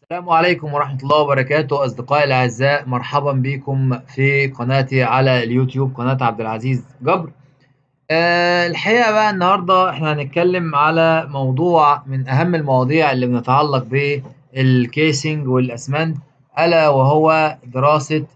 السلام عليكم ورحمة الله وبركاته أصدقائي الأعزاء مرحبا بكم في قناتي على اليوتيوب قناة عبد العزيز جبر أه الحقيقة بقى النهاردة احنا هنتكلم على موضوع من أهم المواضيع اللي بنتعلق بالكيسنج والأسمنت ألا وهو دراسة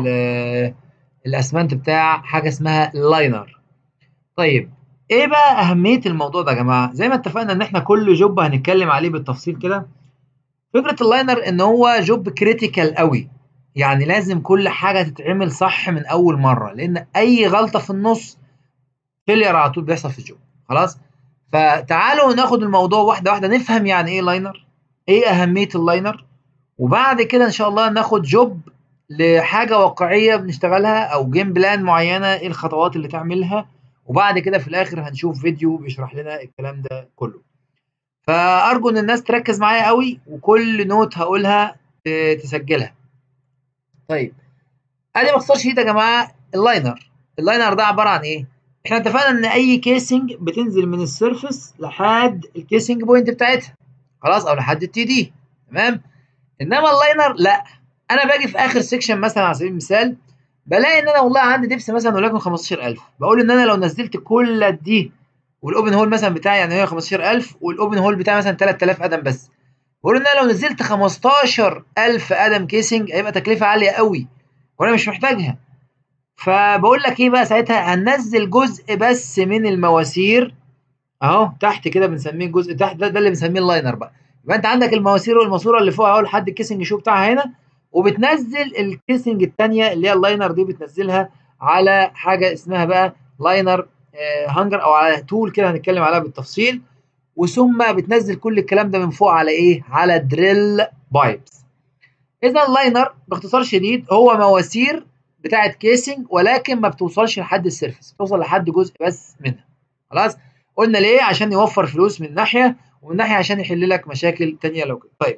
الأسمنت بتاع حاجة اسمها اللاينر طيب ايه بقى أهمية الموضوع ده يا جماعة زي ما اتفقنا ان احنا كل جوب هنتكلم عليه بالتفصيل كده فكره اللاينر ان هو جوب كريتيكال قوي يعني لازم كل حاجه تتعمل صح من اول مره لان اي غلطه في النص فيلير على طول بيحصل في الجوب خلاص فتعالوا ناخد الموضوع واحده واحده نفهم يعني ايه لاينر ايه اهميه اللاينر وبعد كده ان شاء الله ناخد جوب لحاجه واقعيه بنشتغلها او جيم بلان معينه ايه الخطوات اللي تعملها وبعد كده في الاخر هنشوف فيديو بيشرح لنا الكلام ده كله فارجو ان الناس تركز معايا قوي وكل نوت هقولها تسجلها طيب ادي باختصار شديد يا جماعه اللاينر اللاينر ده عباره عن ايه احنا اتفقنا ان اي كيسنج بتنزل من السيرفس لحد الكيسنج بوينت بتاعتها خلاص او لحد التي دي تمام انما اللاينر لا انا باجي في اخر سيكشن مثلا على سبيل المثال بلاقي ان انا والله عندي دبس مثلا وليكن 15000 بقول ان انا لو نزلت كل دي والاوبن هول مثلا بتاعي يعني هي 15000 والاوبن هول بتاعي مثلا 3000 قدم بس بقول ان انا لو نزلت 15000 قدم كيسنج هيبقى تكلفه عاليه قوي وانا مش محتاجها فبقول لك ايه بقى ساعتها هننزل جزء بس من المواسير اهو تحت كده بنسميه الجزء تحت ده, ده اللي بنسميه اللاينر بقى يبقى انت عندك المواسير والماسوره اللي فوق اهو لحد الكيسنج شو بتاعها هنا وبتنزل الكيسنج الثانيه اللي هي اللاينر دي بتنزلها على حاجه اسمها بقى لاينر هانجر او على تول كده هنتكلم عليها بالتفصيل وثم بتنزل كل الكلام ده من فوق على ايه على دريل بايبس اذا اللاينر باختصار شديد هو مواسير بتاعه كيسنج ولكن ما بتوصلش لحد السيرفس بتوصل لحد جزء بس منها خلاص قلنا ليه عشان يوفر فلوس من ناحيه ومن ناحيه عشان يحل لك مشاكل تانية لو كده طيب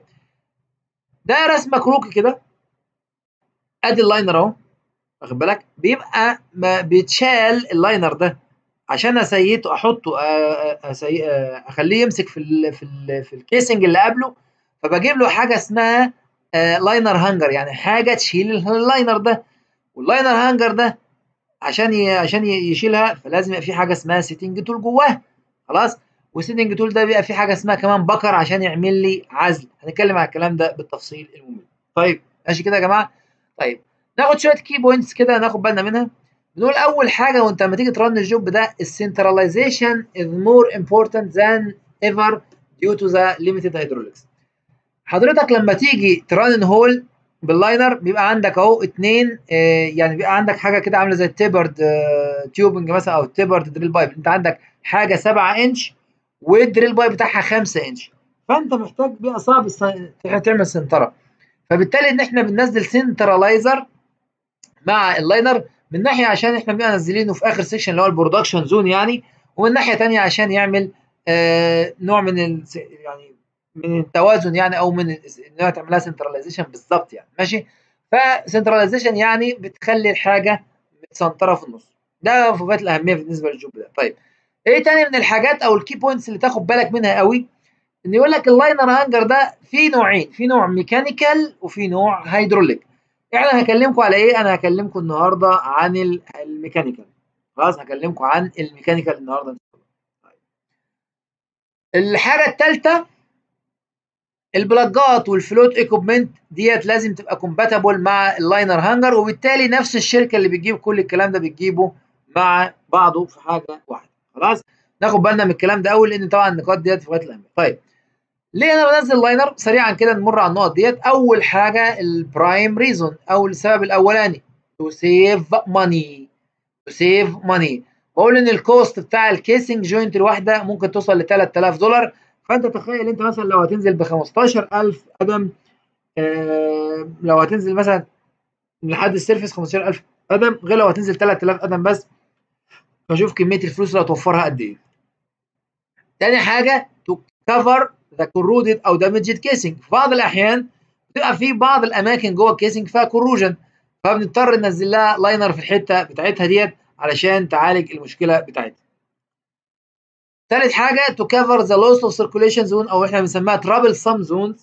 ده رسمه كروكي كده ادي اللاينر اهو واخد بالك بيبقى ما بيتشال اللاينر ده عشان اسيته احطه أسي... اخليه يمسك في ال في ال في الكيسنج اللي قبله فبجيب له حاجه اسمها لاينر هانجر يعني حاجه تشيل اللاينر ده واللاينر هانجر ده عشان ي... عشان يشيلها فلازم يبقى في حاجه اسمها سيتنج تول جواه خلاص والسيتنج تول ده بيبقى في حاجه اسمها كمان بكر عشان يعمل لي عزل هنتكلم على الكلام ده بالتفصيل الممل طيب ماشي كده يا جماعه طيب ناخد شويه كي بوينتس كده ناخد بالنا منها بنقول اول حاجه وانت لما تيجي ترن الجوب ده السنتراليزيشن is more important than ever due to the limited hydraulics حضرتك لما تيجي ترن هول باللاينر بيبقى عندك اهو اتنين آه يعني بيبقى عندك حاجه كده عامله زي التيبرد آه تيوبنج مثلا او التيبرد دريل بايب انت عندك حاجه 7 انش والدريل بايب بتاعها 5 انش فانت محتاج بيبقى صعب تعمل سنتره فبالتالي ان احنا بننزل سنتراليزر مع اللاينر من ناحيه عشان احنا بنبقى منزلينه في اخر سيكشن اللي هو البرودكشن زون يعني ومن ناحيه ثانيه عشان يعمل آه نوع من ال يعني من التوازن يعني او من انها تعملها سنتراليزيشن بالظبط يعني ماشي فسنتراليزيشن يعني بتخلي الحاجه متسنطره في النص ده في غايه الاهميه بالنسبه للجوب ده طيب ايه تاني من الحاجات او الكي بوينتس اللي تاخد بالك منها قوي ان يقول لك اللاينر هانجر ده في نوعين في نوع ميكانيكال وفي نوع هيدروليك احنا هكلمكم على ايه انا هكلمكم النهارده عن الميكانيكال خلاص هكلمكم عن الميكانيكال النهارده ان شاء الله طيب. الحاجه الثالثه البلاجات والفلوت ايكوبمنت ديت لازم تبقى كومباتبل مع اللاينر هانجر وبالتالي نفس الشركه اللي بتجيب كل الكلام ده بتجيبه مع بعضه في حاجه واحده خلاص ناخد بالنا من الكلام ده اول لان طبعا النقاط ديت في غايه الاهميه طيب ليه انا بنزل لاينر سريعا كده نمر على النقط ديت اول حاجه البرايم ريزون او السبب الاولاني تو سيف ماني تو سيف ماني بقول ان الكوست بتاع الكيسنج جوينت الواحده ممكن توصل ل 3000 دولار فانت تخيل انت مثلا لو هتنزل ب 15000 قدم آه لو هتنزل مثلا لحد السيرفيس 15000 قدم غير لو هتنزل 3000 قدم بس فشوف كميه الفلوس اللي هتوفرها قد ايه تاني حاجه تو كفر ذا كورودد او دامجد كيسنج في بعض الاحيان بتبقى في بعض الاماكن جوه الكيسنج فيها كوروجن فبنضطر ننزل لها لاينر في الحته بتاعتها ديت علشان تعالج المشكله بتاعتها ثالث حاجه تو كفر ذا لوس اوف سيركوليشن زون او احنا بنسميها ترابل سم زونز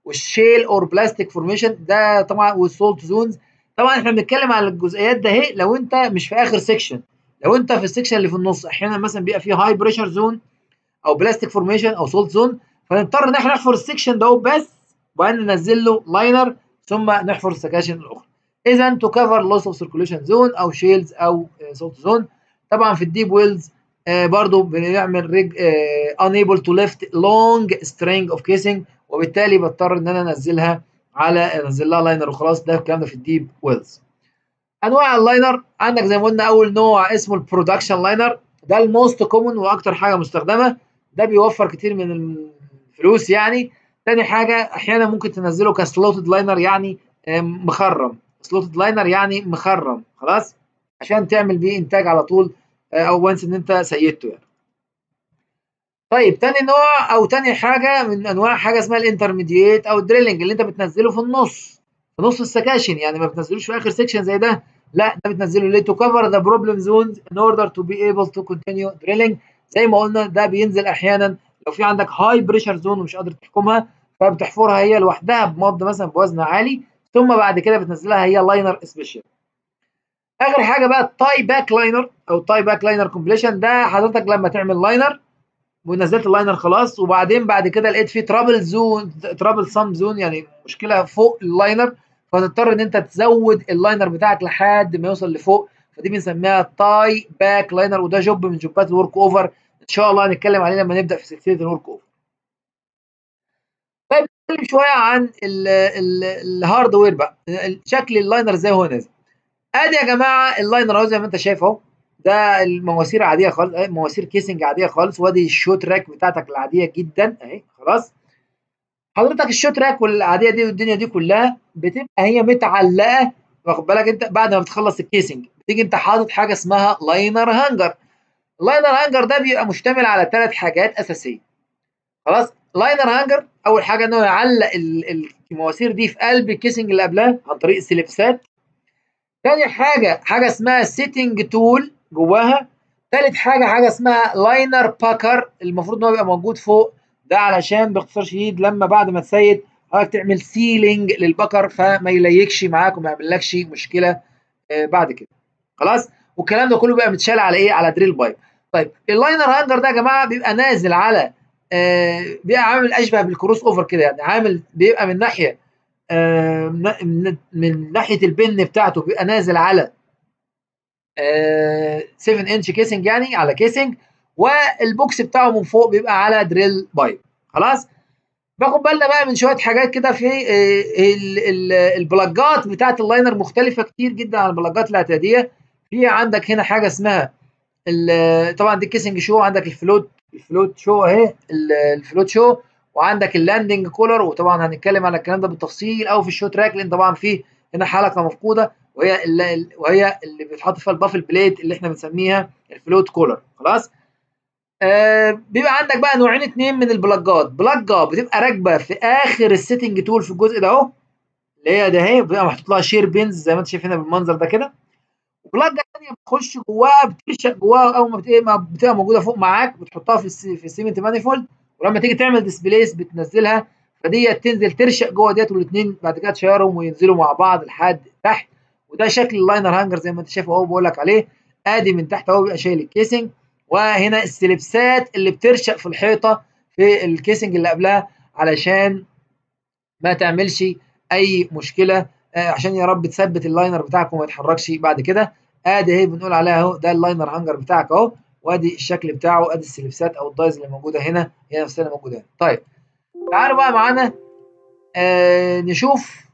والشيل اور بلاستيك فورميشن ده طبعا والسولت زونز طبعا احنا بنتكلم على الجزئيات ده اهي لو انت مش في اخر سيكشن لو انت في السيكشن اللي في النص احيانا مثلا بيبقى فيه هاي بريشر زون او بلاستيك فورميشن او سولت زون فنضطر ان احنا نحفر السيكشن ده بس وبعدين ننزل له لاينر ثم نحفر السكاشن الاخرى اذا تو كفر لوس اوف سيركوليشن زون او شيلز او سولت زون طبعا في الديب ويلز آه برضو بنعمل ريج آه unable to lift long string of casing وبالتالي بضطر ان انا انزلها على انزل لها لاينر وخلاص ده الكلام ده في الديب ويلز انواع اللاينر عندك زي ما قلنا اول نوع اسمه البرودكشن لاينر ده الموست كومن واكتر حاجه مستخدمه ده بيوفر كتير من الفلوس يعني تاني حاجه احيانا ممكن تنزله كسلوتد لاينر يعني مخرم سلوتد لاينر يعني مخرم خلاص عشان تعمل بيه انتاج على طول او وانس ان انت سيدته يعني طيب تاني نوع او تاني حاجه من انواع حاجه اسمها الانترميديت او الدريلنج اللي انت بتنزله في النص في نص السكاشن يعني ما بتنزلوش في اخر سيكشن زي ده لا ده بتنزله ليه تو كفر ذا بروبلم زونز ان اوردر تو بي ايبل تو كونتينيو دريلنج زي ما قلنا ده بينزل احيانا لو في عندك هاي بريشر زون ومش قادر تحكمها فبتحفرها هي لوحدها بمض مثلا بوزن عالي ثم بعد كده بتنزلها هي لاينر سبيشال اخر حاجه بقى التاي باك لاينر او تاي باك لاينر كومبليشن ده حضرتك لما تعمل لاينر ونزلت اللاينر خلاص وبعدين بعد كده لقيت فيه ترابل زون ترابل سام زون يعني مشكله فوق اللاينر فتضطر ان انت تزود اللاينر بتاعك لحد ما يوصل لفوق فدي بنسميها تاي باك لاينر وده جوب من جوبات الورك اوفر ان شاء الله هنتكلم عليه لما نبدا في سلسله الورك اوفر طيب نتكلم شويه عن الهاردوير بقى شكل اللاينر زي هو نازل ادي يا جماعه اللاينر اهو زي ما انت شايف اهو ده المواسير عاديه خالص اهي مواسير كيسنج عاديه خالص وادي الشوت راك بتاعتك العاديه جدا اهي خلاص حضرتك الشوت راك والعاديه دي والدنيا دي كلها بتبقى هي متعلقه واخد بالك انت بعد ما بتخلص الكيسنج بتيجي انت حاطط حاجه اسمها لاينر هانجر اللاينر هانجر ده بيبقى مشتمل على ثلاث حاجات اساسيه خلاص لاينر هانجر اول حاجه انه يعلق المواسير دي في قلب الكيسنج اللي قبلها عن طريق السلبسات تاني حاجه حاجه اسمها سيتنج تول جواها تالت حاجه حاجه اسمها لاينر باكر المفروض ان هو يبقى موجود فوق ده علشان باختصار شديد لما بعد ما تسيد حضرتك تعمل سيلينج للبكر فما يليكش معاك وما يعملكش مشكله آه بعد كده خلاص والكلام ده كله بيبقى متشال على ايه على دريل بايب طيب اللاينر هانجر ده يا جماعه بيبقى نازل على آه بيبقى عامل اشبه بالكروس اوفر كده يعني عامل بيبقى من ناحيه آه من, من ناحيه البن بتاعته بيبقى نازل على 7 انش كيسنج يعني على كيسنج والبوكس بتاعه من فوق بيبقى على دريل بايب خلاص باخد بالنا بقى من شويه حاجات كده في البلاجات بتاعت اللاينر مختلفه كتير جدا عن البلاجات الاعتياديه في عندك هنا حاجه اسمها طبعا دي كيسنج شو عندك الفلوت الفلوت شو اهي الفلوت شو وعندك اللاندنج كولر وطبعا هنتكلم على الكلام ده بالتفصيل او في الشو تراك لان طبعا في هنا حلقه مفقوده وهي اللي وهي اللي بيتحط فيها البافل بليت اللي احنا بنسميها الفلوت كولر خلاص آه بيبقى عندك بقى نوعين اتنين من البلاجات بلاجه بتبقى راكبه في اخر السيتنج تول في الجزء ده اهو اللي هي ده اهي بيبقى محطوط لها شير بينز زي ما انت شايف هنا بالمنظر ده كده وبلاجه ثانيه بتخش جواها بترشق جواها اول ما بتبقى موجوده فوق معاك بتحطها في السي في السيمنت مانيفولد ولما تيجي تعمل ديسبليس بتنزلها فديت تنزل ترشق جوه ديت والاثنين بعد كده تشيرهم وينزلوا مع بعض لحد تحت وده شكل اللاينر هانجر زي ما انت شايف اهو بقول لك عليه ادي من تحت اهو بيبقى شايل الكيسنج وهنا السلبسات اللي بترشق في الحيطه في الكيسنج اللي قبلها علشان ما تعملش اي مشكله آه عشان يا رب تثبت اللاينر بتاعك وما يتحركش بعد كده ادي اهي بنقول عليها اهو ده اللاينر هانجر بتاعك اهو وادي الشكل بتاعه ادي السلبسات او الدايز اللي موجوده هنا هي نفسها اللي موجوده هنا طيب تعالوا بقى معانا آه نشوف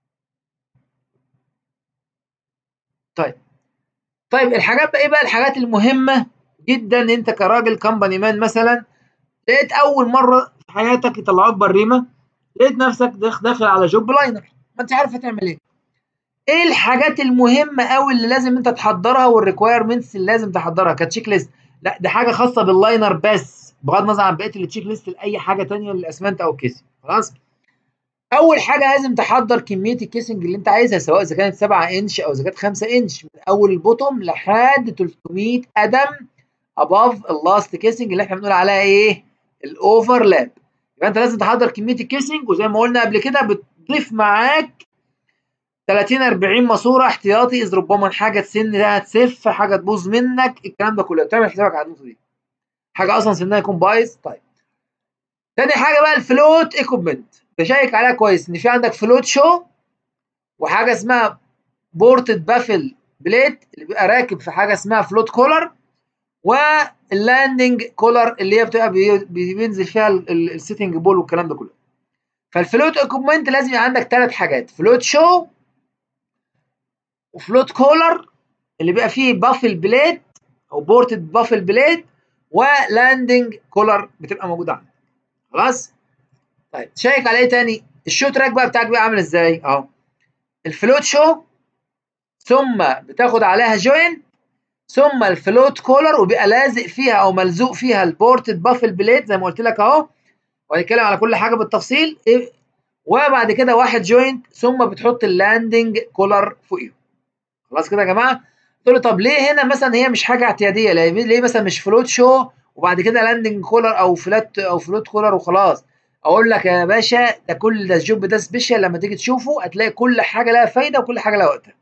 طيب طيب الحاجات بقى ايه بقى الحاجات المهمه جدا انت كراجل كمباني مان مثلا لقيت اول مره في حياتك يطلعوك بريمه لقيت نفسك داخل على جوب لاينر ما انت عارف هتعمل ايه ايه الحاجات المهمه قوي اللي لازم انت تحضرها والريكويرمنتس اللي لازم تحضرها كتشيك ليست لا دي حاجه خاصه باللاينر بس بغض النظر عن بقيه التشيك ليست لاي حاجه ثانيه للاسمنت او الكيسنج خلاص اول حاجه لازم تحضر كميه الكيسنج اللي انت عايزها سواء اذا كانت 7 انش او اذا كانت 5 انش من اول البوتوم لحد 300 قدم above اللاست كيسنج اللي احنا بنقول عليها ايه الاوفرلاب يبقى انت لازم تحضر كميه الكيسنج وزي ما قلنا قبل كده بتضيف معاك 30 40 ماسوره احتياطي اذ ربما حاجه تسن ده هتسف حاجه تبوظ منك الكلام ده كله تعمل حسابك على النقطه دي حاجه اصلا سنها يكون بايظ طيب تاني حاجه بقى الفلوت ايكوبمنت تشيك عليها كويس ان في عندك فلوت شو وحاجه اسمها بورتد بافل بليت اللي بيبقى راكب في حاجه اسمها فلوت كولر واللاندنج كولر اللي هي بتبقى بينزل فيها السيتنج بول والكلام ده كله فالفلوت ايكوبمنت لازم يبقى عندك ثلاث حاجات فلوت شو وفلوت كولر اللي بيبقى فيه بافل بليت او بورتد بافل بليت ولاندنج كولر بتبقى موجوده عندك خلاص طيب تشيك على ايه تاني الشو تراك بقى بتاعك بقى عامل ازاي اهو الفلوت شو ثم بتاخد عليها جوين ثم الفلوت كولر وبيبقى لازق فيها او ملزوق فيها البورتد بافل بليت زي ما قلت لك اهو وهنتكلم على كل حاجه بالتفصيل وبعد كده واحد جوينت ثم بتحط اللاندنج كولر فوقيهم خلاص كده يا جماعه تقول طب ليه هنا مثلا هي مش حاجه اعتياديه ليه مثلا مش فلوت شو وبعد كده لاندنج كولر او فلات او فلوت كولر وخلاص اقول لك يا باشا ده كل ده الجوب ده سبيشال لما تيجي تشوفه هتلاقي كل حاجه لها فايده وكل حاجه لها وقتها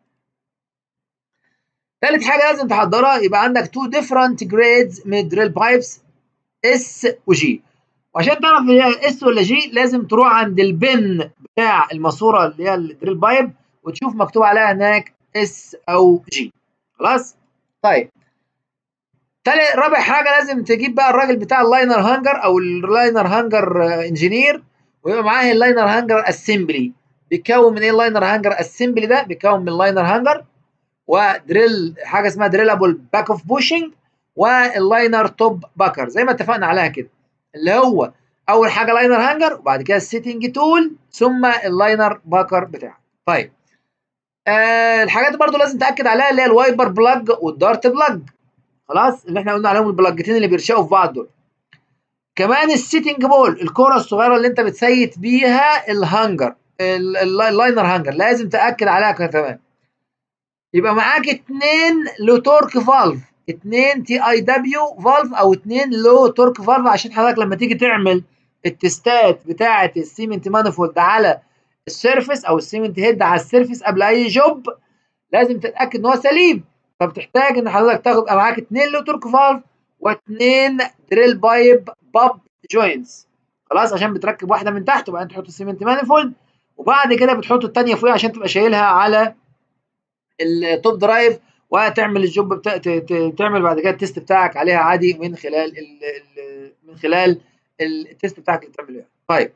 ثالث حاجه لازم تحضرها يبقى عندك تو ديفرنت جريدز من دريل بايبس اس وجي وعشان تعرف هي اس ولا جي لازم تروح عند البن بتاع الماسوره اللي هي الدريل بايب وتشوف مكتوب عليها هناك اس او جي خلاص طيب تالت رابع حاجه لازم تجيب بقى الراجل بتاع اللاينر هانجر او اللاينر هانجر انجينير ويبقى معاه اللاينر هانجر اسمبلي بيتكون من ايه اللاينر هانجر اسمبلي ده بيتكون من لاينر هانجر ودريل حاجه اسمها دريلابل باك اوف بوشنج واللاينر توب باكر زي ما اتفقنا عليها كده اللي هو اول حاجه لاينر هانجر وبعد كده السيتنج تول ثم اللاينر باكر بتاعك طيب آه الحاجات دي برضو لازم تاكد عليها اللي هي الوايبر بلاج والدارت بلاج خلاص اللي احنا قلنا عليهم البلاجتين اللي بيرشقوا في بعض دول كمان السيتنج بول الكره الصغيره اللي انت بتسيت بيها الهانجر اللاينر هانجر لازم تاكد عليها كمان يبقى معاك اتنين لو تورك فالف اتنين تي اي دبليو فالف او اتنين لو تورك فالف عشان حضرتك لما تيجي تعمل التستات بتاعه السيمنت مانيفولد على السيرفس او السيمنت هيد على السيرفس قبل اي جوب لازم تتاكد ان هو سليم فبتحتاج ان حضرتك تاخد معاك اتنين لو تورك فالف واتنين دريل بايب باب جوينتس خلاص عشان بتركب واحده من تحت وبعدين تحط السيمنت مانيفولد وبعد كده بتحط الثانيه فوقيها عشان تبقى شايلها على التوب درايف وتعمل الجوب بتا... تعمل بعد كده التيست بتاعك عليها عادي من خلال ال... ال... من خلال التيست بتاعك اللي بتعمله طيب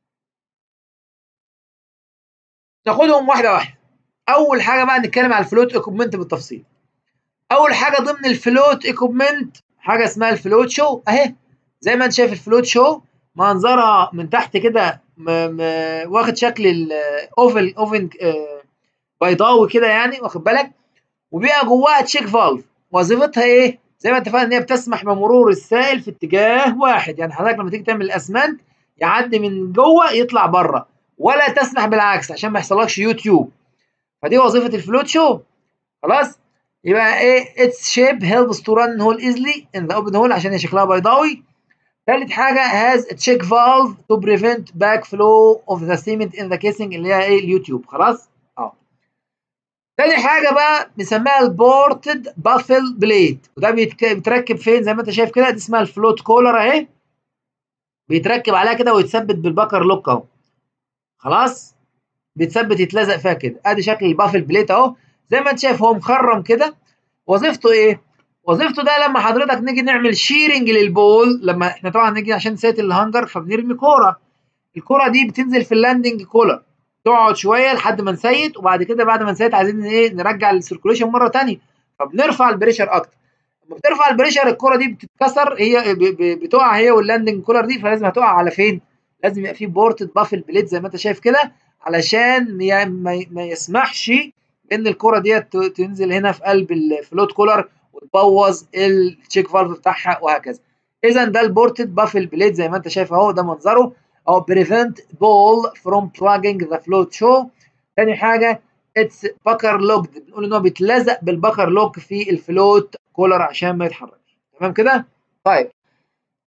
ناخدهم واحده واحده اول حاجه بقى نتكلم على الفلوت ايكوبمنت بالتفصيل اول حاجه ضمن الفلوت ايكوبمنت حاجه اسمها الفلوت شو اهي زي ما انت شايف الفلوت شو منظرها من تحت كده م... م... واخد شكل الاوفل اوفن آه بيضاوي كده يعني واخد بالك وبيبقى جواها تشيك فالف وظيفتها ايه؟ زي ما اتفقنا ان هي بتسمح بمرور السائل في اتجاه واحد يعني حضرتك لما تيجي تعمل الاسمنت يعدي من جوه يطلع بره ولا تسمح بالعكس عشان ما يحصلكش يوتيوب فدي وظيفه الفلوت شو خلاص يبقى ايه اتس شيب هيلبس تو ران هول ايزلي ان ذا اوبن هول عشان هي شكلها بيضاوي ثالث حاجه هاز تشيك فالف تو بريفنت باك فلو اوف ذا سيمنت ان ذا كيسنج اللي هي ايه اليوتيوب خلاص اه تاني حاجه بقى بنسميها البورتد بافل بليد وده بيتركب فين زي ما انت شايف كده دي اسمها الفلوت كولر اهي بيتركب عليها كده ويتثبت بالبكر لوك اهو خلاص بيتثبت يتلزق فيها كده ادي شكل البافل بليت اهو زي ما انت شايف هو مخرم كده وظيفته ايه وظيفته ده لما حضرتك نيجي نعمل شيرنج للبول لما احنا طبعا نيجي عشان نسيت الهانجر فبنرمي كوره الكوره دي بتنزل في اللاندنج كولر تقعد شويه لحد ما نسيت وبعد كده بعد ما نسيت عايزين ايه نرجع السيركوليشن مره ثانيه فبنرفع البريشر اكتر لما بترفع البريشر الكره دي بتتكسر هي بتقع هي واللاندنج كولر دي فلازم هتقع على فين؟ لازم يبقى في بورتد بافل بليد زي ما انت شايف كده علشان ما يسمحش ان الكره ديت تنزل هنا في قلب الفلوت كولر وتبوظ التشيك فالف بتاعها وهكذا. اذا ده البورتد بافل بليد زي ما انت شايف اهو ده منظره او prevent ball from plugging the float show تاني حاجه اتس باكر لوكد بنقول ان هو بيتلزق بالباكر لوك في الفلوت كولر عشان ما يتحركش تمام كده طيب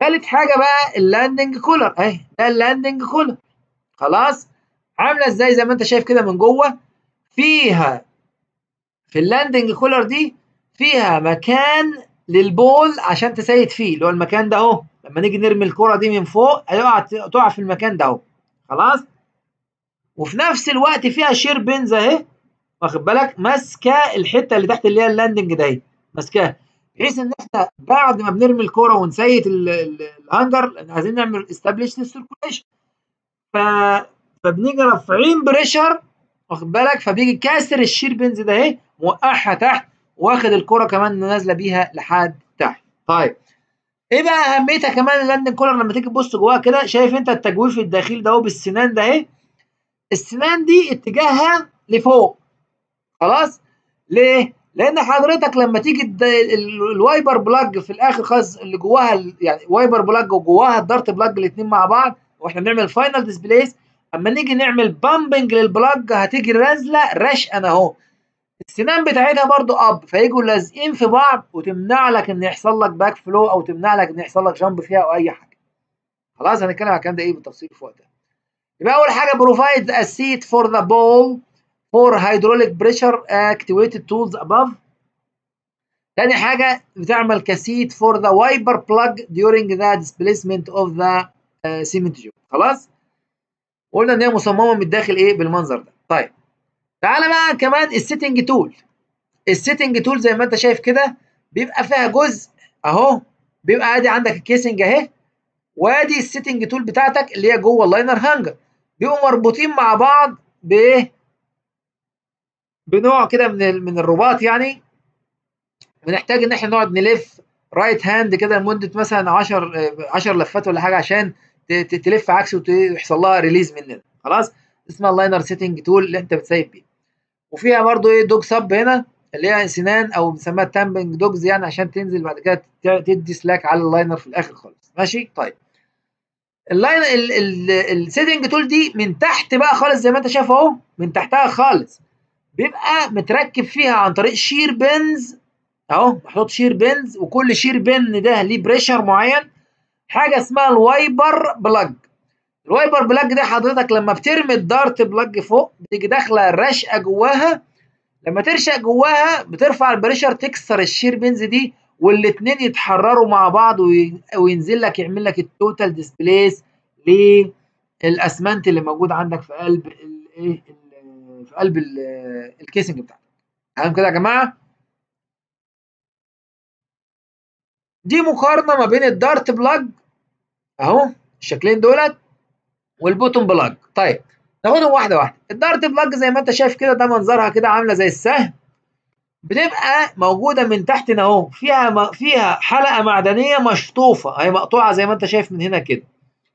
ثالث حاجه بقى اللاندنج كولر اهي ده اللاندنج كولر خلاص عامله ازاي زي ما انت شايف كده من جوه فيها في اللاندنج كولر دي فيها مكان للبول عشان تسيد فيه اللي هو المكان ده اهو لما نيجي نرمي الكره دي من فوق هيقع تقع في المكان ده اهو خلاص وفي نفس الوقت فيها شير بنز اهي واخد بالك ماسكه الحته اللي تحت اللي هي اللاندنج ده اهي ماسكاها بحيث ان احنا بعد ما بنرمي الكوره ونسيت الهانجر عايزين نعمل استابليش للسيركوليشن ف فبنيجي رافعين بريشر واخد بالك فبيجي كاسر الشير بنز ده اهي موقعها تحت واخد الكرة كمان نازله بيها لحد تحت طيب ايه بقى اهميتها كمان اللاندنج كولر لما تيجي تبص جواها كده شايف انت التجويف الداخلي ده اهو بالسنان ده اهي السنان دي اتجاهها لفوق خلاص ليه لان حضرتك لما تيجي الوايبر بلاج في الاخر خالص اللي جواها يعني وايبر بلاج وجواها الدارت بلاج الاثنين مع بعض واحنا بنعمل فاينل ديسبليس اما نيجي نعمل بامبنج للبلاج هتيجي نازله رشقه اهو السنان بتاعتها برضو اب فيجوا لازقين في بعض وتمنع لك ان يحصل لك باك فلو او تمنع لك ان يحصل لك جامب فيها او اي حاجه خلاص هنتكلم على الكلام ده ايه بالتفصيل في وقتها يبقى اول حاجه بروفايد a seat for the ball for hydraulic pressure activated tools above تاني حاجة بتعمل كسيت for the wiper plug during the displacement of the uh, cement job خلاص قلنا ان هي مصممة من الداخل ايه بالمنظر ده طيب تعالى بقى كمان السيتنج تول السيتنج تول زي ما انت شايف كده بيبقى فيها جزء اهو بيبقى ادي عندك الكيسنج اهي وادي السيتنج تول بتاعتك اللي هي جوه اللاينر هانجر بيبقوا مربوطين مع بعض بايه بنوع كده من من الرباط يعني بنحتاج ان احنا نقعد نلف رايت هاند كده لمده مثلا 10 10 لفات ولا حاجه عشان تلف عكس ويحصل لها ريليز مننا خلاص اسمها اللاينر سيتنج تول اللي انت بتسيب بيه وفيها برضو ايه دوج سب هنا اللي هي سنان او بنسميها تامبنج دوجز يعني عشان تنزل بعد كده تدي سلاك على اللاينر في الاخر خالص ماشي طيب اللاين السيتنج تول دي من تحت بقى خالص زي ما انت شايف اهو من تحتها خالص بيبقى متركب فيها عن طريق شير بنز اهو محطوط شير بنز وكل شير بن ده ليه بريشر معين حاجه اسمها الوايبر بلاج الوايبر بلاج ده حضرتك لما بترمي الدارت بلاج فوق بتيجي داخله رشقه جواها لما ترشق جواها بترفع البريشر تكسر الشير بنز دي والاثنين يتحرروا مع بعض وينزل لك يعمل لك التوتال ديسبليس للاسمنت اللي موجود عندك في قلب الايه في قلب الكيسنج بتاعك تمام كده يا جماعه دي مقارنه ما بين الدارت بلاج اهو الشكلين دولت والبوتوم بلاج طيب ناخدهم واحده واحده الدارت بلاج زي ما انت شايف كده ده منظرها كده عامله زي السهم بتبقى موجوده من تحت هنا اهو فيها م... فيها حلقه معدنيه مشطوفه اهي مقطوعه زي ما انت شايف من هنا كده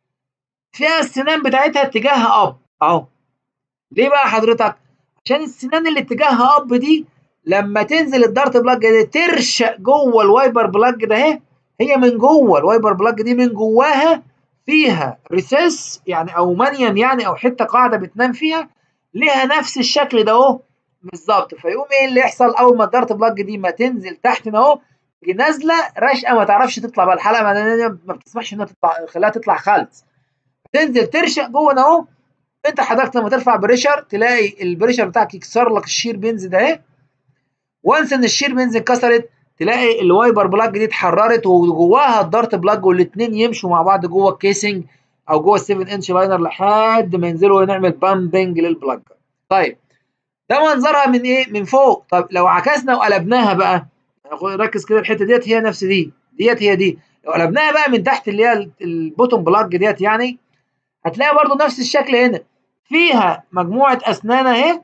فيها السنان بتاعتها اتجاهها اب اهو ليه بقى حضرتك عشان السنان اللي اتجاهها اب دي لما تنزل الدارت بلاج دي ترشق جوه الوايبر بلاج ده اهي هي من جوه الوايبر بلاج دي من جواها فيها ريسيس يعني او منيم يعني او حته قاعده بتنام فيها ليها نفس الشكل ده اهو بالظبط فيقوم ايه اللي يحصل اول ما الدارت بلاج دي ما تنزل تحت اهو تيجي نازله رشقه ما تعرفش تطلع بقى الحلقه ما بتسمحش انها تطلع خلاها تطلع خالص تنزل ترشق جوه اهو انت حضرتك لما ترفع بريشر تلاقي البريشر بتاعك يكسر لك الشير بنز ده اهي وانس ان الشير بنز اتكسرت تلاقي الوايبر بلاج دي اتحررت وجواها الدارت بلاج والاثنين يمشوا مع بعض جوه الكيسنج او جوه ال 7 انش لاينر لحد ما ينزلوا ونعمل بامبنج للبلاج طيب ده منظرها من ايه من فوق طب لو عكسنا وقلبناها بقى ركز كده الحته ديت هي نفس دي ديت هي دي لو قلبناها بقى من تحت اللي هي البوتوم بلاج ديت يعني هتلاقي برضو نفس الشكل هنا فيها مجموعه اسنان اهي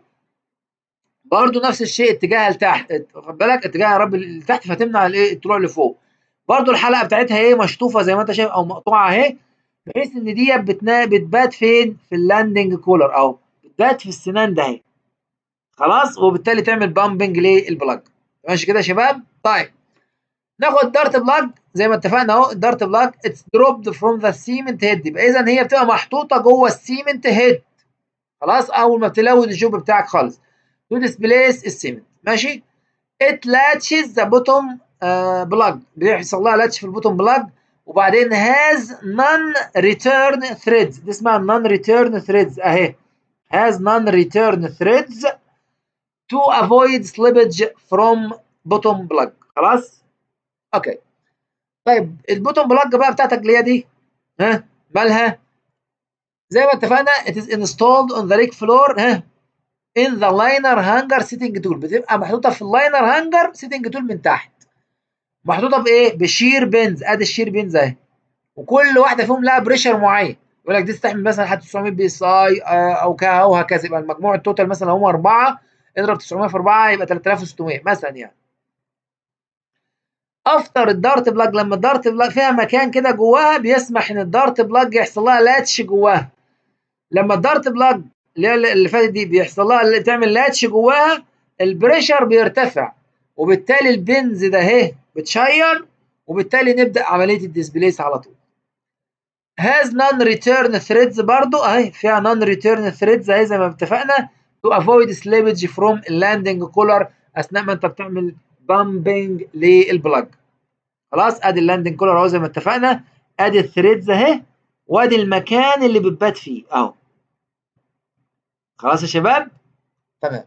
برضو نفس الشيء اتجاهها لتحت خد بالك اتجاهها يا رب لتحت فتمنع الايه الطلوع لفوق برضو الحلقه بتاعتها ايه مشطوفه زي ما انت شايف او مقطوعه اهي بحيث ان ديت بتبات فين في اللاندنج كولر اهو بتبات في السنان ده اهي خلاص وبالتالي تعمل بامبنج للبلاج ماشي كده يا شباب طيب ناخد دارت بلاج زي ما اتفقنا اهو الدارت بلاج اتس دروبد فروم ذا سيمنت هيد يبقى اذا هي بتبقى محطوطه جوه السيمنت هيد خلاص اول ما بتلود الجوب بتاعك خالص تو ديسبليس السيمنت ماشي ات لاتشز ذا بوتوم بلاج بيحصل لها لاتش في البوتوم بلاج وبعدين has non return threads دي اسمها non return threads اهي has non return threads to avoid slippage from bottom plug خلاص اوكي طيب البوتوم بلاج بقى بتاعتك اللي هي دي ها مالها زي ما اتفقنا it is installed on the rig floor ها in the liner hanger sitting tool بتبقى محطوطه في اللاينر هانجر sitting tool من تحت محطوطه بايه بشير بنز ادي الشير بنز اهي وكل واحده فيهم لها بريشر معين يقول لك دي تستحمل مثلا لحد 900 بي اس اي او كا او هكذا يبقى المجموع التوتال مثلا هم اربعه اضرب 900 في 4 يبقى 3600 مثلا يعني افتر الدارت بلاج لما الدارت بلاج فيها مكان كده جواها بيسمح ان الدارت بلاج يحصل لها لاتش جواها لما الدارت بلاج اللي هي اللي فاتت دي بيحصل لها اللي تعمل لاتش جواها البريشر بيرتفع وبالتالي البنز ده اهي بتشير وبالتالي نبدا عمليه الديسبليس على طول هاز نون ريتيرن ثريدز برضو اهي فيها نون ريتيرن ثريدز اهي زي ما اتفقنا تو افويد سليبج فروم اللاندنج كولر اثناء ما انت بتعمل بامبنج للبلاج خلاص ادي اللاندنج كولر اهو زي ما اتفقنا ادي الثريدز اهي وادي المكان اللي بتبات فيه اهو خلاص يا شباب تمام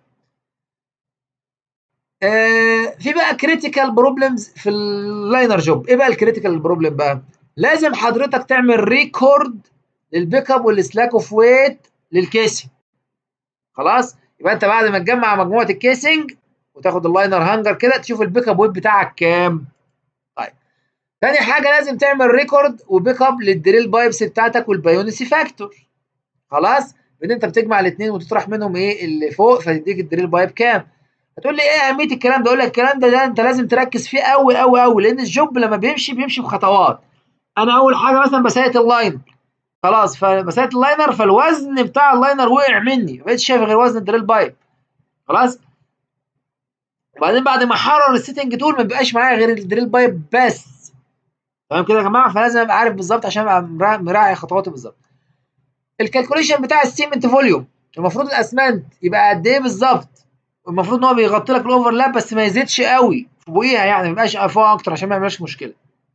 آه في بقى كريتيكال بروبلمز في اللاينر جوب ايه بقى الكريتيكال بروبلم بقى لازم حضرتك تعمل ريكورد للبيك اب والسلاك اوف ويت للكيسنج خلاص يبقى انت بعد ما تجمع مجموعه الكيسنج وتاخد اللاينر هانجر كده تشوف البيك اب ويت بتاعك كام طيب تاني حاجه لازم تعمل ريكورد وبيك اب للدريل بايبس بتاعتك والبايونسي فاكتور خلاص ان انت بتجمع الاثنين وتطرح منهم ايه اللي فوق فتديك الدريل بايب كام هتقول لي ايه اهميه الكلام ده اقول لك الكلام ده, ده انت لازم تركز فيه قوي قوي قوي لان الجوب لما بيمشي بيمشي بخطوات انا اول حاجه مثلا بسيت اللاينر خلاص فبسيت اللاينر فالوزن بتاع اللاينر وقع مني ما بقتش شايف غير وزن الدريل بايب خلاص وبعدين بعد ما احرر السيتنج تول ما بيبقاش معايا غير الدريل بايب بس تمام كده يا جماعه فلازم ابقى عارف بالظبط عشان ابقى مراعي خطواته بالظبط الكالكوليشن بتاع السيمنت فوليوم المفروض الاسمنت يبقى قد ايه بالظبط المفروض ان هو بيغطي لك الاوفرلاب بس ما يزيدش قوي في بوقيها يعني ما يبقاش فوق اكتر عشان ما يعملش مشكله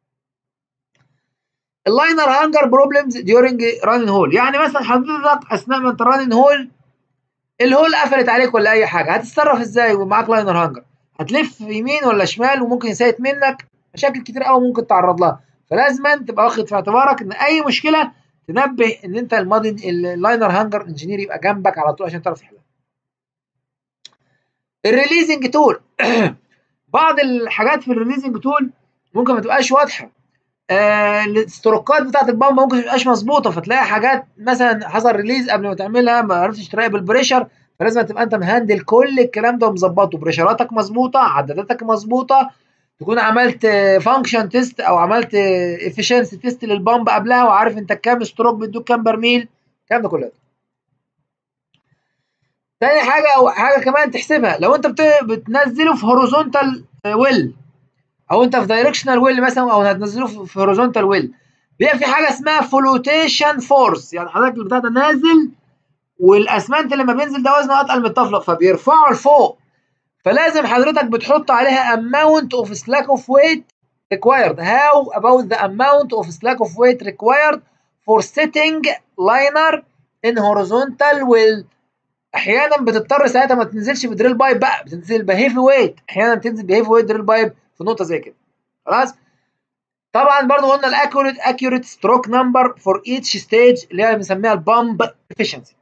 اللاينر هانجر بروبلمز ديورنج رانين هول يعني مثلا حضرتك اثناء ما انت رانين هول الهول قفلت عليك ولا اي حاجه هتتصرف ازاي ومعاك لاينر هانجر هتلف يمين ولا شمال وممكن يسيت منك مشاكل كتير قوي ممكن تعرض لها فلازم تبقى واخد في اعتبارك ان اي مشكله تنبه ان انت المودن اللاينر هانجر انجينير يبقى جنبك على طول عشان تعرف تحلها الريليزنج تول بعض الحاجات في الريليزنج تول ممكن ما تبقاش واضحه آه الاستروكات بتاعت البامب ممكن ما تبقاش مظبوطه فتلاقي حاجات مثلا حصل ريليز قبل ما تعملها ما عرفتش تراقب البريشر فلازم تبقى انت مهندل كل الكلام ده ومظبطه بريشراتك مظبوطه عداداتك مظبوطه تكون عملت فانكشن تيست او عملت افشنسي تيست للبامب قبلها وعارف انت كام ستروك بيدوك كام برميل الكلام ده كله تاني حاجه او حاجه كمان تحسبها لو انت بتنزله في هوريزونتال ويل او انت في دايركشنال ويل مثلا او هتنزله في هوريزونتال ويل بيبقى في حاجه اسمها فلوتيشن فورس يعني حضرتك البتاع ده نازل والاسمنت لما بينزل ده وزنه اتقل من الطفله فبيرفعه لفوق فلازم حضرتك بتحط عليها amount of slack of weight required how about the amount of slack of weight required for setting liner in horizontal well احيانا بتضطر ساعتها ما تنزلش بدريل بايب بقى بتنزل بهيفي ويت احيانا بتنزل بهيفي ويت دريل بايب في نقطه زي كده خلاص طبعا برضو قلنا الاكيوريت اكيوريت ستروك نمبر فور ايتش ستيج اللي هي بنسميها البامب افشنسي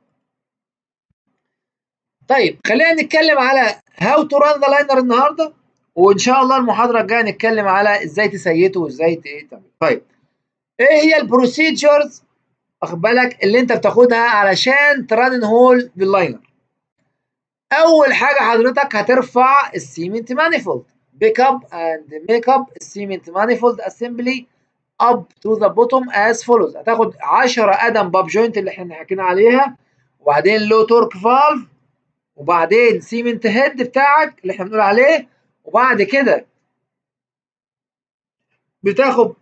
طيب خلينا نتكلم على هاو تو ران ذا لاينر النهارده وان شاء الله المحاضره الجايه نتكلم على ازاي تسيته وازاي تعمل طيب ايه هي البروسيجرز واخد بالك اللي انت بتاخدها علشان تران هول باللاينر اول حاجه حضرتك هترفع السيمنت مانيفولد بيك اب اند ميك اب السيمنت مانيفولد اسمبلي اب تو ذا بوتوم از فولوز هتاخد 10 قدم باب جوينت اللي احنا حكينا عليها وبعدين لو تورك فالف وبعدين سيمنت هيد بتاعك اللي احنا بنقول عليه وبعد كده بتاخد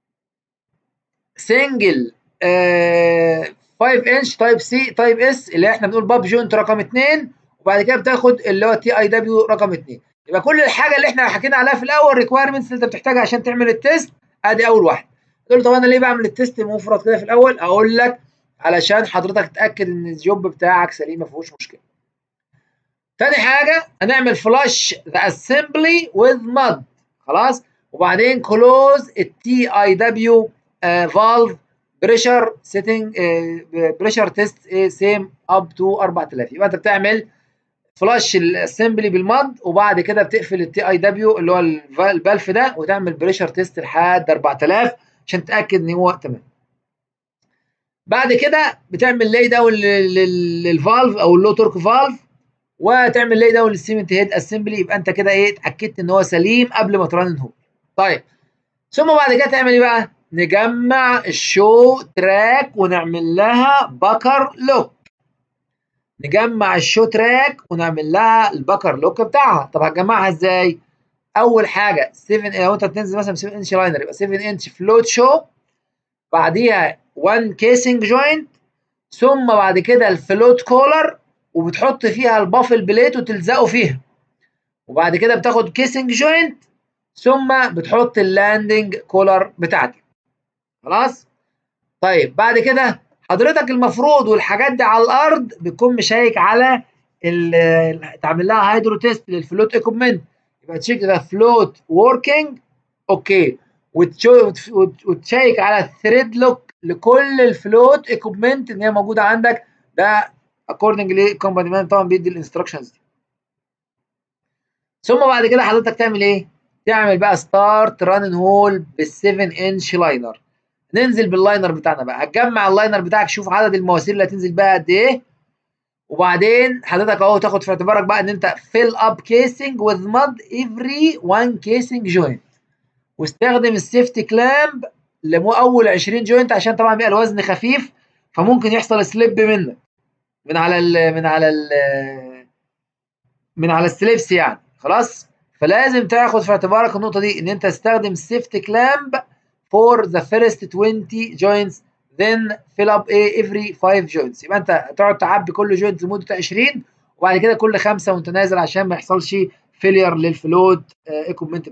سنجل 5 انش تايب سي تايب اس اللي احنا بنقول باب جوينت رقم 2 وبعد كده بتاخد اللي هو تي اي دبليو رقم 2 يبقى كل الحاجه اللي احنا حكينا عليها في الاول ريكويرمنتس اللي انت بتحتاجها عشان تعمل التيست ادي اول واحده تقول طب انا ليه بعمل التيست مفرط كده في الاول اقول لك علشان حضرتك تتاكد ان الجوب بتاعك سليم ما فيهوش مشكله تاني حاجه هنعمل فلاش ذا اسمبلي وذ مud خلاص وبعدين كلوز التي اي دبليو فالف بريشر سيتنج بريشر تيست سيم اب تو 4000 يبقى انت بتعمل فلاش الاسمبلي بالمد وبعد كده بتقفل التي اي دبليو اللي هو البلف ده وتعمل بريشر تيست لحد 4000 عشان تتاكد ان هو تمام بعد كده بتعمل لاي داون للفالف او اللو تورك فالف وتعمل لاي داون للسيمنت هيد اسمبلي يبقى انت كده ايه اتاكدت ان هو سليم قبل ما ترن هو طيب ثم بعد كده تعمل ايه بقى نجمع الشو تراك ونعمل لها بكر لوك نجمع الشو تراك ونعمل لها البكر لوك بتاعها طب هتجمعها ازاي اول حاجه 7 لو انت بتنزل مثلا 7 انش لاينر يبقى 7 انش فلوت شو بعديها 1 كيسنج جوينت ثم بعد كده الفلوت كولر وبتحط فيها البافل بليت وتلزقه فيها وبعد كده بتاخد كيسنج جوينت ثم بتحط اللاندنج كولر بتاعتك خلاص طيب بعد كده حضرتك المفروض والحاجات دي على الارض بتكون مشيك على تعمل لها هيدرو تيست للفلوت ايكوبمنت يبقى تشيك ذا فلوت وركينج اوكي وتشيك على الثريد لوك لكل الفلوت ايكوبمنت ان هي موجوده عندك ده اكوردنج للكومباني مان طبعا بيدي الانستراكشنز دي ثم بعد كده حضرتك تعمل ايه؟ تعمل بقى ستارت ران هول بال7 انش لاينر ننزل باللاينر بتاعنا بقى هتجمع اللاينر بتاعك شوف عدد المواسير اللي هتنزل بقى قد ايه وبعدين حضرتك اهو تاخد في اعتبارك بقى ان انت فيل اب كيسنج وذ مud افري 1 كيسنج جوينت واستخدم السيفتي كلامب لمو اول 20 جوينت عشان طبعا بيبقى الوزن خفيف فممكن يحصل سليب منك من على ال من على ال من على السليبس يعني خلاص فلازم تاخد في اعتبارك النقطه دي ان انت تستخدم السيفتي كلامب for the first 20 joints then fill up a every 5 joints يبقى انت تقعد تعبي كل جوينت لمده 20 وبعد كده كل خمسه وانت نازل عشان ما يحصلش فيلير للفلوت ايكوبمنت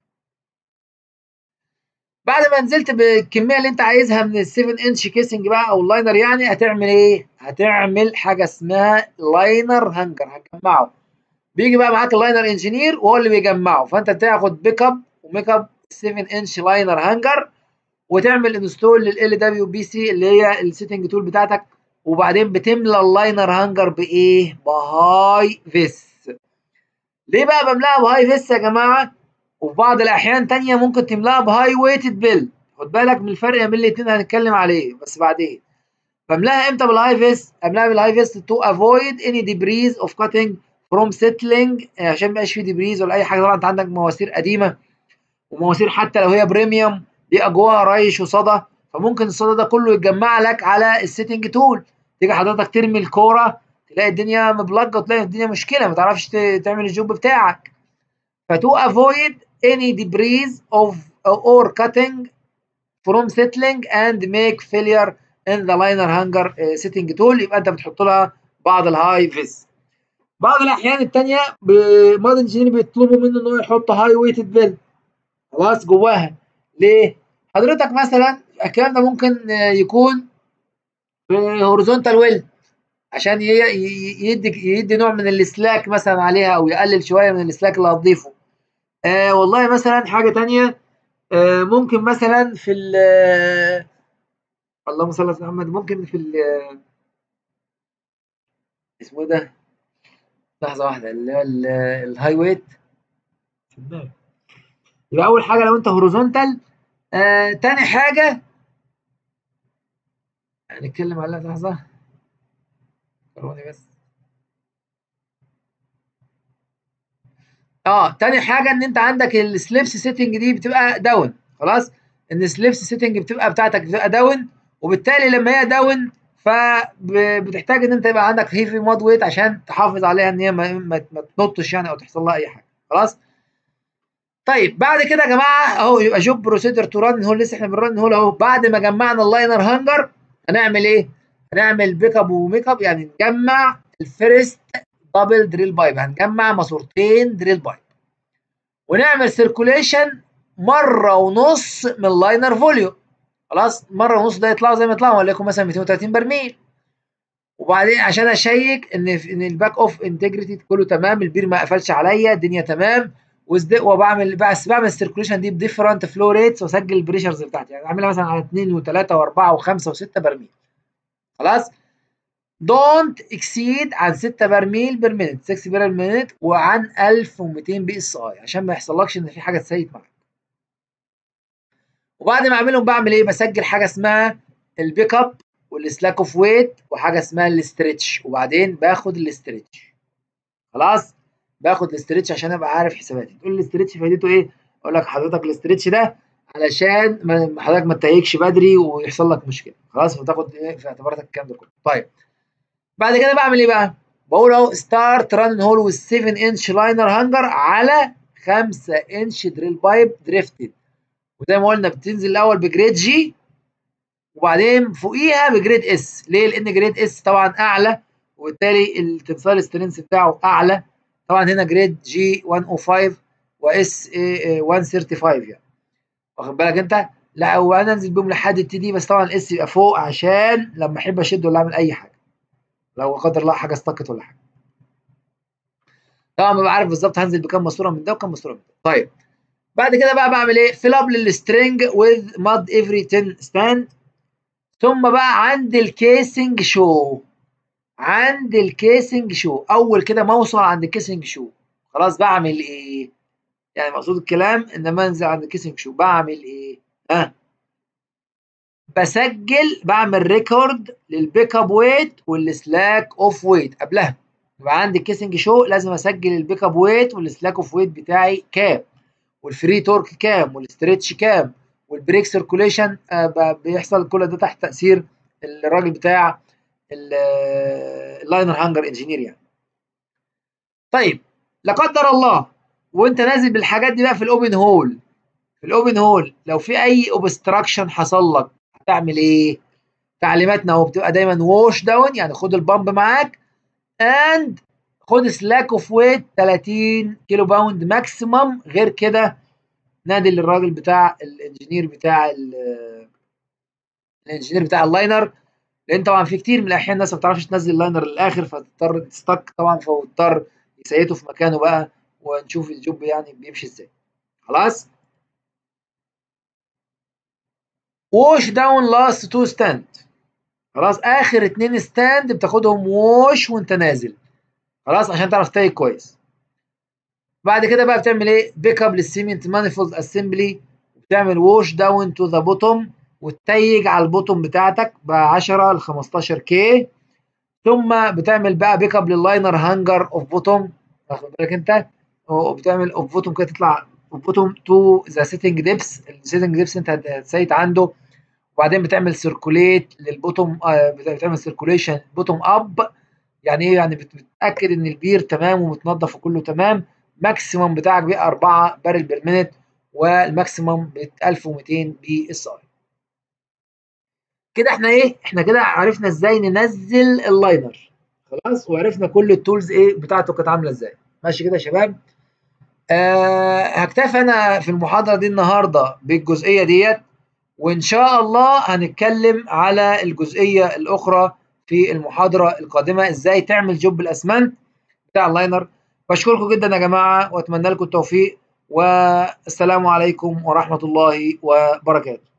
بعد ما نزلت بالكميه اللي انت عايزها من ال 7 انش كيسنج بقى او اللاينر يعني هتعمل ايه؟ هتعمل حاجه اسمها لاينر هانجر هتجمعه بيجي بقى معاك اللاينر انجينير وهو اللي بيجمعه فانت بتاخد بيك اب وميك اب 7 انش لاينر هانجر وتعمل انستول لل دبليو بي سي اللي هي السيتنج تول بتاعتك وبعدين بتملى اللاينر هانجر بايه؟ بهاي فيس. ليه بقى بملاها بهاي فيس يا جماعه؟ وفي بعض الاحيان تانية ممكن تملاها بهاي ويتد بيل خد بالك من الفرق بين الاثنين هنتكلم عليه بس بعدين. بملاها امتى بالهاي فيس؟ املاها بالهاي فيس تو افويد اني ديبريز اوف كاتنج فروم سيتلينج عشان ما يبقاش في ديبريز ولا اي حاجه طبعا انت عندك مواسير قديمه ومواسير حتى لو هي بريميوم دي جواها ريش وصدى فممكن الصدى ده كله يتجمع لك على السيتنج تول تيجي حضرتك ترمي الكوره تلاقي الدنيا مبلجه وتلاقي الدنيا مشكله ما تعرفش تعمل الجوب بتاعك فتو افويد any debris of or cutting from settling and make failure in the liner hanger uh, setting tool يبقى انت بتحط لها بعض الهاي فيز بعض الاحيان الثانيه ماد انجينير بيطلبوا منه ان هو يحط هاي ويتد بيل خلاص جواها ليه؟ حضرتك مثلا الكلام ده ممكن يكون في هوريزونتال ويل عشان يدي يدي نوع من السلاك مثلا عليها او يقلل شويه من السلاك اللي هتضيفه. آه والله مثلا حاجه تانية آه ممكن مثلا في ال اللهم صل على محمد ممكن في ال اسمه ايه ده؟ لحظه واحده اللي هو الهاي ويت يبقى اول حاجه لو انت هوريزونتال آه، تاني حاجة هنتكلم عليها لحظة ثواني بس اه تاني حاجة ان انت عندك السليبس سيتنج دي بتبقى داون خلاص ان السليبس سيتنج بتبقى بتاعتك بتبقى داون وبالتالي لما هي داون فبتحتاج ان انت يبقى عندك هيفي ماد ويت عشان تحافظ عليها ان هي ما, ما, ما تنطش يعني او تحصل لها اي حاجة خلاص طيب بعد كده يا جماعه اهو يبقى جوب بروسيدر تو ران هو لسه احنا بنرن هو اهو بعد ما جمعنا اللاينر هانجر هنعمل ايه؟ هنعمل بيك اب وميك اب يعني نجمع الفيرست دبل دريل بايب هنجمع ماسورتين دريل بايب ونعمل سيركوليشن مره ونص من اللاينر فوليوم خلاص مره ونص ده يطلعوا زي ما يطلعوا وليكن مثلا 230 برميل وبعدين عشان اشيك ان ان الباك اوف انتجريتي كله تمام البير ما قفلش عليا الدنيا تمام وبعمل بس بعمل السيركوليشن دي بديفرنت فلو ريتس واسجل البريشرز بتاعتي يعني اعملها مثلا على 2 و3 و4 و5 و6 برميل خلاص دونت اكسيد عن 6 برميل بير مينت 6 برميل بير مينت وعن 1200 بي اس اي عشان ما يحصلكش ان في حاجه تسيت معاك وبعد ما اعملهم بعمل ايه بسجل حاجه اسمها البيك اب والسلاك اوف ويت وحاجه اسمها الاسترتش وبعدين باخد الاسترتش خلاص باخد الاسترتش عشان ابقى عارف حساباتي تقول لي الاسترتش فايدته ايه اقول لك حضرتك الاسترتش ده علشان ما حضرتك ما تتهيكش بدري ويحصل لك مشكله خلاص فتاخد ايه في اعتباراتك الكلام ده كله طيب بعد كده بعمل ايه بقى بقول اهو ستارت ران هول وذ 7 انش لاينر هانجر على 5 انش دريل بايب دريفتد وزي ما قلنا بتنزل الاول بجريد جي وبعدين فوقيها بجريد اس ليه لان جريد اس طبعا اعلى وبالتالي التمثال سترينث بتاعه اعلى طبعا هنا جريد جي 105 واس 135 يعني واخد بالك انت لا وانا انزل بيهم لحد التي دي بس طبعا الاس يبقى فوق عشان لما احب اشد ولا اعمل اي حاجه لو قدر الله حاجه استقت ولا حاجه طبعا ببقى عارف بالظبط هنزل بكام ماسوره من ده وكام ماسوره من ده طيب بعد كده بقى بعمل ايه فيل اب للسترنج وذ ماد افري 10 ستاند ثم بقى عند الكيسنج شو عند الكيسنج شو اول كده ما اوصل عند الكيسنج شو خلاص بعمل ايه يعني مقصود الكلام ان ما انزل عند الكيسنج شو بعمل ايه ها أه. بسجل بعمل ريكورد للبيك اب ويت والسلاك اوف ويت قبلها يبقى عندي الكيسنج شو لازم اسجل البيك اب ويت والسلاك اوف ويت بتاعي كام والفري تورك كام والستريتش كام والبريك سيركوليشن آه بيحصل كل ده تحت تاثير الراجل بتاع اللاينر هانجر انجينير يعني طيب لا قدر الله وانت نازل بالحاجات دي بقى في الاوبن هول في الاوبن هول لو في اي اوبستراكشن حصل لك هتعمل ايه تعليماتنا هو بتبقى دايما ووش داون يعني خد البامب معاك اند خد سلاك اوف ويت 30 كيلو باوند ماكسيمم غير كده نادي للراجل بتاع الانجينير بتاع الانجينير بتاع اللاينر لان طبعا في كتير من الاحيان الناس ما بتعرفش تنزل اللاينر للاخر فتضطر تستك طبعا فاضطر يسيته في مكانه بقى ونشوف الجوب يعني بيمشي ازاي خلاص ووش داون لاست تو ستاند خلاص اخر اتنين ستاند بتاخدهم ووش وانت نازل خلاص عشان تعرف تايك كويس بعد كده بقى بتعمل ايه بيك اب للسيمنت مانيفولد اسمبلي بتعمل ووش داون تو ذا بوتوم وتتيج على البوتوم بتاعتك ب 10 ل 15 كي ثم بتعمل بقى بيك اب لللاينر هانجر اوف بوتوم واخد بالك انت وبتعمل اوف بوتوم كده تطلع اوف بوتوم تو ذا سيتنج ديبس السيتنج ديبس انت هتسيت عنده وبعدين بتعمل سيركوليت للبوتوم آه بتعمل سيركوليشن بوتوم اب يعني ايه يعني بتتاكد ان البير تمام ومتنضف وكله تمام ماكسيمم بتاعك بيبقى 4 بارل بير مينت والماكسيمم ب 1200 بي اس اي كده احنا ايه احنا كده عرفنا ازاي ننزل اللاينر خلاص وعرفنا كل التولز ايه بتاعته كانت عامله ازاي ماشي كده يا شباب آه هكتفي انا في المحاضره دي النهارده بالجزئيه ديت وان شاء الله هنتكلم على الجزئيه الاخرى في المحاضره القادمه ازاي تعمل جوب الاسمنت بتاع اللاينر بشكركم جدا يا جماعه واتمنى لكم التوفيق والسلام عليكم ورحمه الله وبركاته